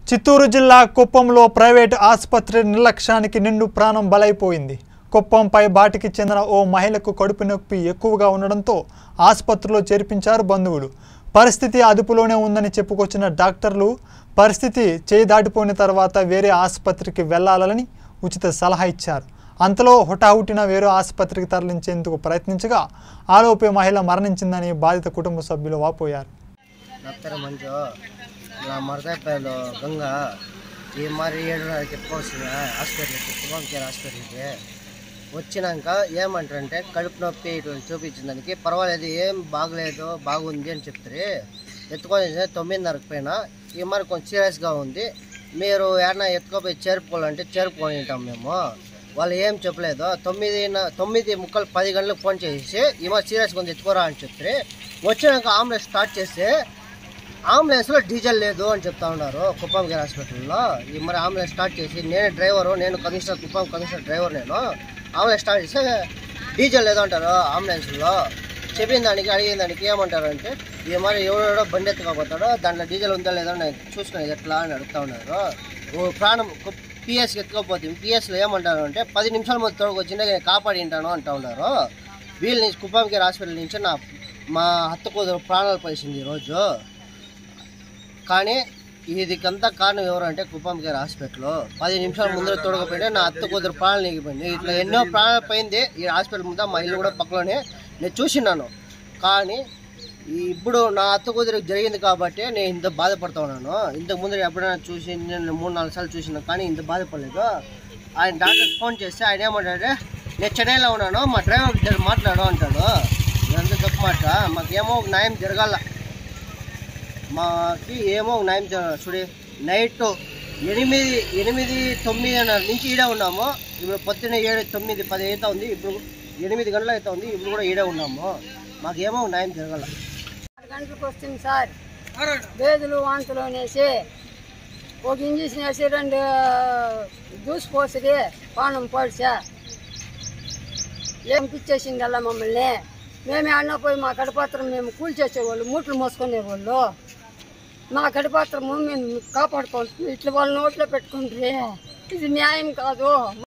చిత్తూరు జిల్లా కుప్పంలో ప్రైవేటు ఆసుపత్రి నిర్లక్ష్యానికి నిండు ప్రాణం బలైపోయింది కుప్పంపై బాటికి చెందిన ఓ మహిళకు కడుపు నొప్పి ఎక్కువగా ఉండడంతో ఆసుపత్రిలో చేర్పించారు బంధువులు పరిస్థితి అదుపులోనే ఉందని చెప్పుకొచ్చిన డాక్టర్లు పరిస్థితి చేయి దాటిపోయిన తర్వాత వేరే ఆసుపత్రికి వెళ్లాలని ఉచిత సలహా ఇచ్చారు అంతలో హుటాహుటిన వేరే ఆసుపత్రికి తరలించేందుకు ప్రయత్నించగా ఆలోపే మహిళ మరణించిందని బాధిత కుటుంబ సభ్యులు వాపోయారు డాక్టర్ మంజు నా మరదాయిపాయలో గంగ ఈ మరి ఏడున్నరకి ఎత్తుకోవాల్సిన హాస్పిటల్కి కుమార్ కేర్ హాస్పిటల్కి వచ్చినాక ఏమంటారంటే కడుపు నొప్పి ఇట్లా చూపించిన దానికి పర్వాలేదు ఏం బాగలేదు బాగుంది అని చెప్తారు ఎత్తుకొని తొమ్మిదిన్నరకు పైన ఈ మరి కొంచెం సీరియస్గా ఉంది మీరు ఏమన్నా ఎత్తుకోపోయి చేరుకోవాలంటే చేరుకొని ఉంటాం మేము వాళ్ళు ఏం చెప్పలేదు తొమ్మిది తొమ్మిది ముక్కలు పది గంటలకు ఫోన్ చేసి ఈ మరి సీరియస్గా ఉంది ఎత్తుకోరా అని చెప్తారు వచ్చినాక ఆంబులెన్స్ స్టార్ట్ చేస్తే అంబులెన్స్లో డీజిల్ లేదు అని చెప్తా ఉన్నారు కుప్పం గేర్ హాస్పిటల్లో ఈ మరి అంబులెన్స్ స్టార్ట్ చేసి నేను డ్రైవరు నేను కమిషనర్ కుప్పం కమిషనర్ డ్రైవర్ నేను అంబులెన్స్ స్టార్ట్ చేస్తే డీజిల్ లేదు అంటారు అంబులెన్స్లో చెప్పిన దానికి అడిగిన దానికి ఏమంటారు అంటే ఈ మరి ఎవడెవడో బండి ఎత్తుకోపోతాడో దాంట్లో డీజిల్ ఉందా లేదో నేను చూసుకునేది ఎట్లా అని అడుగుతా ఉన్నారు ఓ ప్రాణం పిఎస్కి ఎత్తుకోపోతుంది పిఎస్లో ఏమంటారు అంటే పది నిమిషాల ముందు తోడుకొచ్చిందే నేను కాపాడి ఉంటాను అంటా ఉన్నారు వీళ్ళ నుంచి కుప్పం కేర్ హాస్పిటల్ నుంచి నా మా హత్త కూతురు ప్రాణాలు పోసింది ఈరోజు కానీ ఇదికంతా కారణం ఎవరంటే కుప్పం కేర్ హాస్పిటల్ పది నిమిషాల ముందర తొడగపోయింటే నా అత్త కూతురు ప్రాణాలు నీగిపోయింది ఇట్లా ఎన్నో ప్రాణాలు పోయింది ఈ హాస్పిటల్ ముందు మా ఇల్లు కూడా పక్కలోనే నేను చూసినాను కానీ ఈ ఇప్పుడు నా అత్త కూతురికి జరిగింది కాబట్టి నేను ఇంత బాధపడతా ఉన్నాను ఇంతకు ముందు ఎప్పుడైనా చూసి నేను మూడు నాలుగు సార్లు చూసినా కానీ ఇంత బాధపడలేదు ఆయన డాక్టర్ ఫోన్ చేస్తే ఆయన ఏమంటాడే నేను చెన్నైలో ఉన్నాను మా డ్రైవర్ దగ్గర మాట్లాడు అంటాడు ఇదంతా తప్పు మాట మాకేమో ఒక న్యాయం జరగాల మాకి ఏమో ఒక న్యాయం జరగాలి చూడి నైట్ ఎనిమిది ఎనిమిది తొమ్మిదిన్నర నుంచి ఈడే ఉన్నాము ఇప్పుడు పొద్దున్న ఏడు తొమ్మిది పది అవుతా ఉంది ఇప్పుడు ఎనిమిది గంటలు అవుతా ఉంది ఇప్పుడు కూడా ఈడే ఉన్నాము మాకేమో ఒక న్యాయం జరగాల ఆరు గంటలకు వస్తుంది సార్ వేదులు వాంతులు అనేసి ఒక ఇంజక్షన్ వేసి రెండు జ్యూస్ పోసిరి పానం పోడిసా ఏం పిచ్చేసింది అలా మమ్మల్ని మేమే అన్న పోయి మా కడపాత్రం మేము కూల్ చేసేవాళ్ళు మూటలు మోసుకునేవాళ్ళు మా కడపాత్రము మేము కాపాడుకోవాలి ఇట్లా వాళ్ళ నోట్లో పెట్టుకుంటే ఇది న్యాయం కాదు